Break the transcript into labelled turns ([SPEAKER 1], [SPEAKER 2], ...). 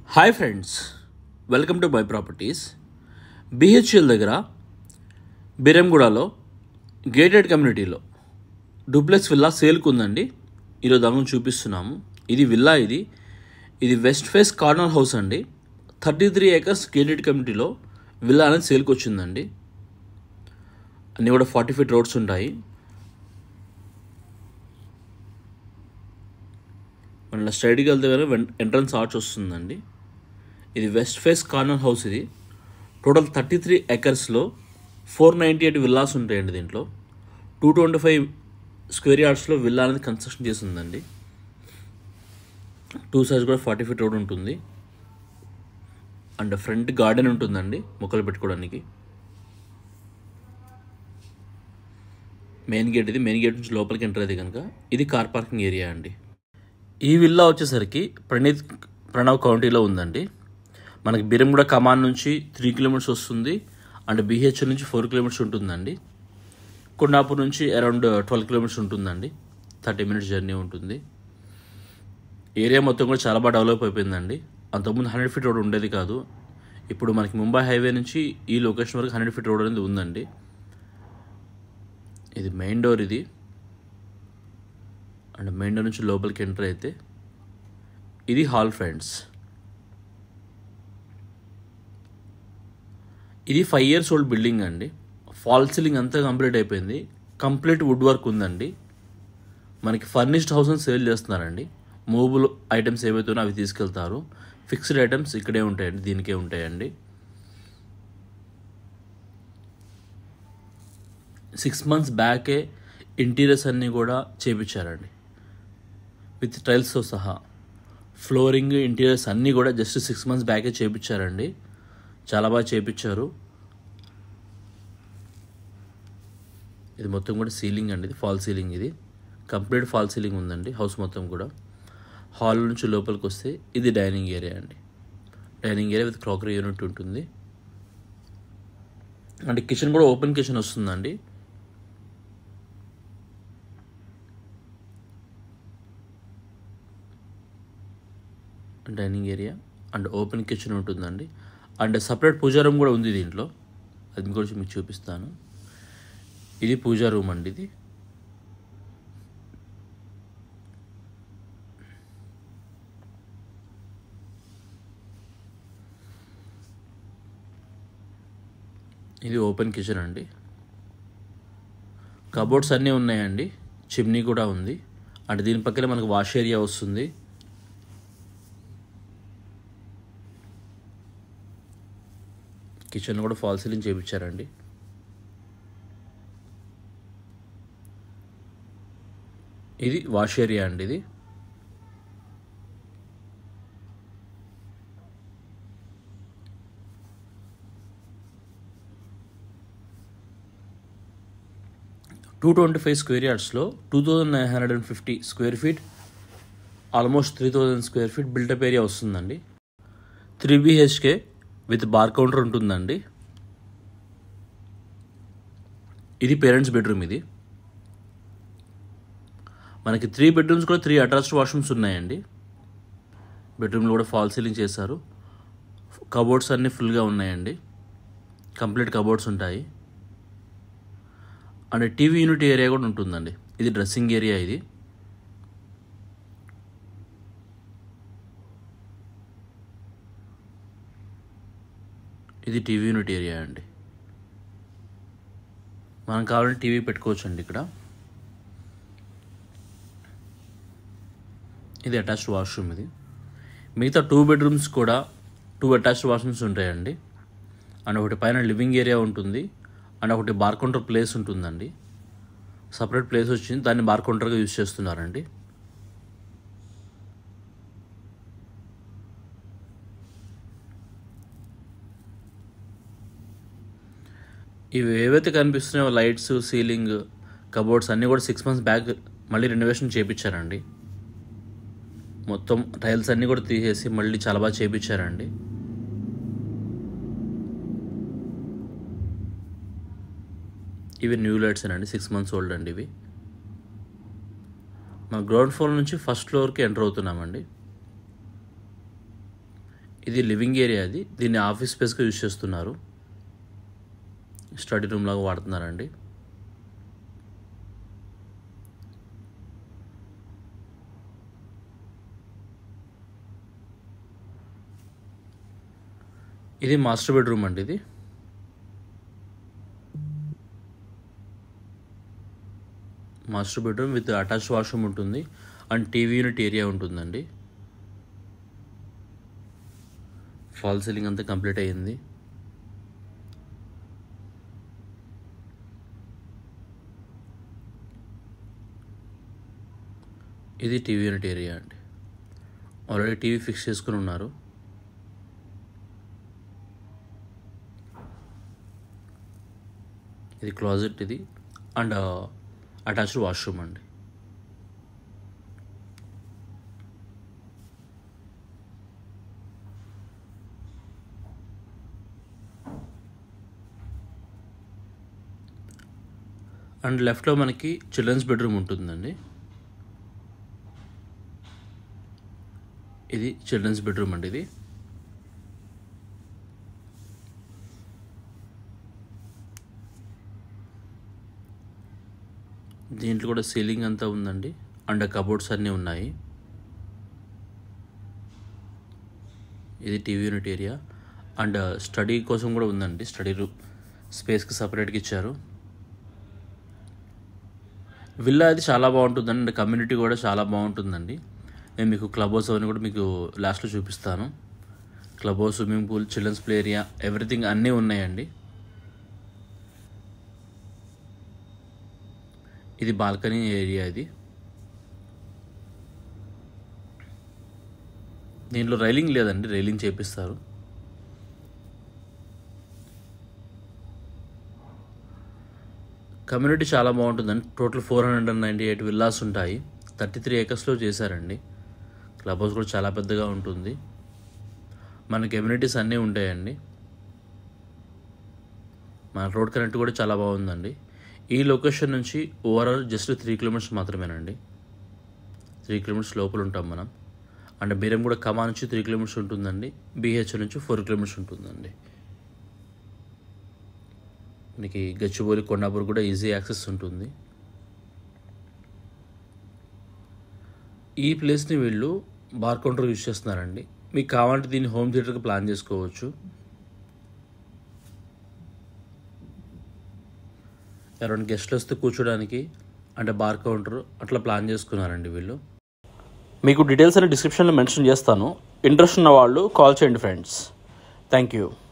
[SPEAKER 1] hi friends welcome to my properties BHEL దగ్గర బిరంగూడలో gated కమ్యూనిటీలో డూప్లెక్స్ విల్లా సేల్కి ఉందండి ఈరోజు దాని చూపిస్తున్నాము ఇది విల్లా ఇది ఇది వెస్ట్ ఫేస్ కార్నర్ హౌస్ అండి థర్టీ త్రీ ఏకర్స్ గేటెడ్ కమ్యూనిటీలో విల్లా అనేది సేల్కి వచ్చిందండి అన్నీ కూడా ఫార్టీ ఫీట్ రోడ్స్ ఉంటాయి మన స్ట్రైట్కి వెళ్తే కనుక ఎంట్రన్స్ ఆర్చ్ వస్తుందండి ఇది వెస్ట్ ఫేస్ కార్నర్ హౌస్ ఇది టోటల్ థర్టీ త్రీ ఎకర్స్లో ఫోర్ నైంటీ ఎయిట్ విల్లాస్ ఉంటాయండి దీంట్లో టూ ట్వంటీ ఫైవ్ స్క్వేర్ యార్డ్స్లో విల్లా అనేది కన్స్ట్రక్షన్ చేసి ఉందండి టూ సైజ్ కూడా ఫార్టీ ఫీట్ రోడ్ ఉంటుంది అండ్ ఫ్రంట్ గార్డెన్ ఉంటుందండి మొక్కలు పెట్టుకోవడానికి మెయిన్ గేట్ ఇది మెయిన్ గేట్ నుంచి లోపలికి ఎంటర్ అయితే కనుక ఇది కార్ పార్కింగ్ ఏరియా అండి ఈ విల్లా వచ్చేసరికి ప్రణీత్ ప్రణవ్ కౌంటీలో ఉందండి మనకి బిరంగూడ కమాన్ నుంచి త్రీ కిలోమీటర్స్ వస్తుంది అండ్ బీహెచ్ నుంచి ఫోర్ కిలోమీటర్స్ ఉంటుందండి కొండాపూర్ నుంచి అరౌండ్ ట్వెల్వ్ కిలోమీటర్స్ ఉంటుందండి థర్టీ మినిట్స్ జర్నీ ఉంటుంది ఏరియా మొత్తం కూడా చాలా బాగా డెవలప్ అయిపోయిందండి అంతకుముందు హండ్రెడ్ ఫీట్ రోడ్ ఉండేది కాదు ఇప్పుడు మనకి ముంబై హైవే నుంచి ఈ లొకేషన్ వరకు హండ్రెడ్ ఫీట్ రోడ్ అనేది ఉందండి ఇది మెయిన్ డోర్ ఇది అండ్ మెయిన్ డోర్ నుంచి లోపలికి ఎంటర్ అయితే ఇది హాల్ ఫ్రెండ్స్ ఇది ఫైవ్ ఇయర్స్ ఓల్డ్ బిల్డింగ్ అండి ఫాల్ సీలింగ్ అంతా కంప్లీట్ అయిపోయింది కంప్లీట్ వుడ్ వర్క్ ఉందండి మనకి ఫర్నిష్డ్ హౌస్ని సేల్ చేస్తున్నారండి మూవబుల్ ఐటమ్స్ ఏవైతే ఉన్నాయో అవి తీసుకెళ్తారు ఫిక్స్డ్ ఐటమ్స్ ఇక్కడే ఉంటాయండి దీనికే ఉంటాయండి సిక్స్ మంత్స్ బ్యాకే ఇంటీరియర్స్ అన్నీ కూడా చేపించారండి విత్ టైల్స్తో సహా ఫ్లోరింగ్ ఇంటీరియర్స్ అన్నీ కూడా జస్ట్ సిక్స్ మంత్స్ బ్యాకే చేపించారండి చాలా బాగా చేపించారు ఇది మొత్తం కూడా సీలింగ్ అండి ఇది ఫాల్ సీలింగ్ ఇది కంప్లీట్ ఫాల్ సీలింగ్ ఉందండి హౌస్ మొత్తం కూడా హాల్ నుంచి లోపలికి వస్తే ఇది డైనింగ్ ఏరియా అండి dining area with crockery unit ఉంటుంది అంటే కిచెన్ కూడా ఓపెన్ కిచెన్ వస్తుందండి dining area and open kitchen ఉంటుందండి అండ్ సపరేట్ పూజా రూమ్ కూడా ఉంది దీంట్లో అది కూడా మీకు చూపిస్తాను ఇది పూజా రూమ్ అండి ఇది ఇది ఓపెన్ కిచెన్ అండి కబోర్డ్స్ అన్నీ ఉన్నాయండి చిమ్నీ కూడా ఉంది అంటే దీని పక్కనే మనకు వాష్ ఏరియా వస్తుంది కిచెన్ కూడా ఫాల్ సీలింగ్ చేయించారండి ఇది వాష్ ఏరియా అండి ఇది టూ ట్వంటీ ఫైవ్ స్క్వేర్ యార్డ్స్లో two thousand nine hundred and fifty square feet almost three thousand square feet buildup area వస్తుందండి three BHK with bar counter ఉంటుందండి ఇది పేరెంట్స్ బెడ్రూమ్ ఇది మనకి త్రీ బెడ్రూమ్స్ కూడా త్రీ అటాచ్డ్ వాష్రూమ్స్ ఉన్నాయండి బెడ్రూమ్లో కూడా ఫాల్ సీలింగ్ చేశారు కబోర్డ్స్ అన్నీ ఫుల్గా ఉన్నాయండి కంప్లీట్ కబోర్డ్స్ ఉంటాయి అండ్ టీవీ యూనిట్ ఏరియా కూడా ఉంటుందండి ఇది డ్రెస్సింగ్ ఏరియా ఇది ఇది టీవీ యూనిట్ ఏరియా అండి మనం కావాలంటే టీవీ పెట్టుకోవచ్చు అండి ఇక్కడ ఇది అటాచ్డ్ వాష్రూమ్ ఇది మిగతా టూ బెడ్రూమ్స్ కూడా టూ అటాచ్డ్ వాష్రూమ్స్ ఉంటాయండి అండ్ ఒకటి పైన లివింగ్ ఏరియా ఉంటుంది అండ్ ఒకటి బార్ కౌంటర్ ప్లేస్ ఉంటుందండి సపరేట్ ప్లేస్ వచ్చింది దాన్ని బార్ కౌంటర్గా యూజ్ చేస్తున్నారండి ఇవి ఏవైతే కనిపిస్తున్నాయో లైట్స్ సీలింగ్ కబోర్డ్స్ అన్నీ కూడా సిక్స్ మంత్స్ బ్యాక్ మళ్ళీ రెనోవేషన్ చేయించారండి మొత్తం టైల్స్ అన్నీ కూడా తీసేసి మళ్ళీ చాలా బాగా చేయించారండి ఇవి న్యూ లైట్స్ అండి సిక్స్ మంత్స్ ఓల్డ్ అండి ఇవి మన గ్రౌండ్ ఫ్లోర్ నుంచి ఫస్ట్ ఫ్లోర్కి ఎంటర్ అవుతున్నామండి ఇది లివింగ్ ఏరియా అది దీన్ని ఆఫీస్ స్పేస్గా యూజ్ చేస్తున్నారు స్టడీ రూమ్ లాగా వాడుతున్నారండి ఇది మాస్టర్ బెడ్రూమ్ అండి ఇది master bedroom with attach washroom ఉంటుంది అండ్ టీవీ యూనిట్ ఏరియా ఉంటుందండి ఫాల్ సీలింగ్ అంతా కంప్లీట్ అయ్యింది ఇది టీవీ యూనిట్ ఏరియా అండి ఆల్రెడీ టీవీ ఫిక్స్ చేసుకుని ఉన్నారు ఇది క్లాజెట్ ఇది అండ్ అటాచ్డ్ వాష్రూమ్ అండి అండ్ లెఫ్ట్లో మనకి చిల్డ్రన్స్ బెడ్రూమ్ ఉంటుందండి ఇది చిల్డ్రన్స్ బెడ్రూమ్ అండి ఇది దీంట్లో కూడా సీలింగ్ అంతా ఉందండి అండ్ కబోర్డ్స్ అన్నీ ఉన్నాయి ఇది TV unit area and study కోసం కూడా ఉందండి స్టడీ రూమ్ స్పేస్కి సపరేట్గా ఇచ్చారు విల్లా అది చాలా బాగుంటుందండి అండ్ కమ్యూనిటీ కూడా చాలా బాగుంటుందండి నేను మీకు క్లబ్ హౌస్ అవన్నీ కూడా మీకు లాస్ట్లో చూపిస్తాను club house swimming pool children's play area everything అన్నీ ఉన్నాయండి ఇది బాల్కనీ ఏరియా ఇది దీంట్లో రైలింగ్ లేదండి రైలింగ్ చేపిస్తారు కమ్యూనిటీ చాలా బాగుంటుందండి total four hundred and ninety eight villas ఉంటాయి థర్టీ త్రీ ఏకర్స్లో చేశారండి క్లబ్ హౌస్ కూడా చాలా పెద్దగా ఉంటుంది మనకి కమ్యూనిటీస్ అన్నీ ఉంటాయండి మన రోడ్ కనెక్ట్ కూడా చాలా బాగుందండి ఈ లొకేషన్ నుంచి ఓవరాల్ జస్ట్ త్రీ కిలోమీటర్స్ మాత్రమేనండి త్రీ కిలోమీటర్స్ లోపల ఉంటాం మనం అండ్ బీరం కూడా కమా నుంచి త్రీ కిలోమీటర్స్ ఉంటుందండి బీహెచ్ నుంచి ఫోర్ కిలోమీటర్స్ ఉంటుందండి మనకి గచ్చిబౌలి కొండాపూర్ కూడా ఈజీ యాక్సెస్ ఉంటుంది ఈ ప్లేస్ని వీళ్ళు బార్ కౌంటర్ యూజ్ చేస్తున్నారండి మీకు కావాలంటే దీన్ని హోమ్ థియేటర్కి ప్లాన్ చేసుకోవచ్చు ఎవరైనా గెస్ట్లు వస్తే కూర్చోడానికి అంటే బార్ కౌంటర్ అట్లా ప్లాన్ చేసుకున్నారండి వీళ్ళు మీకు డీటెయిల్స్ అనే డిస్క్రిప్షన్లో మెన్షన్ చేస్తాను ఇంట్రెస్ట్ ఉన్న వాళ్ళు కాల్ చేయండి ఫ్రెండ్స్ థ్యాంక్ యూ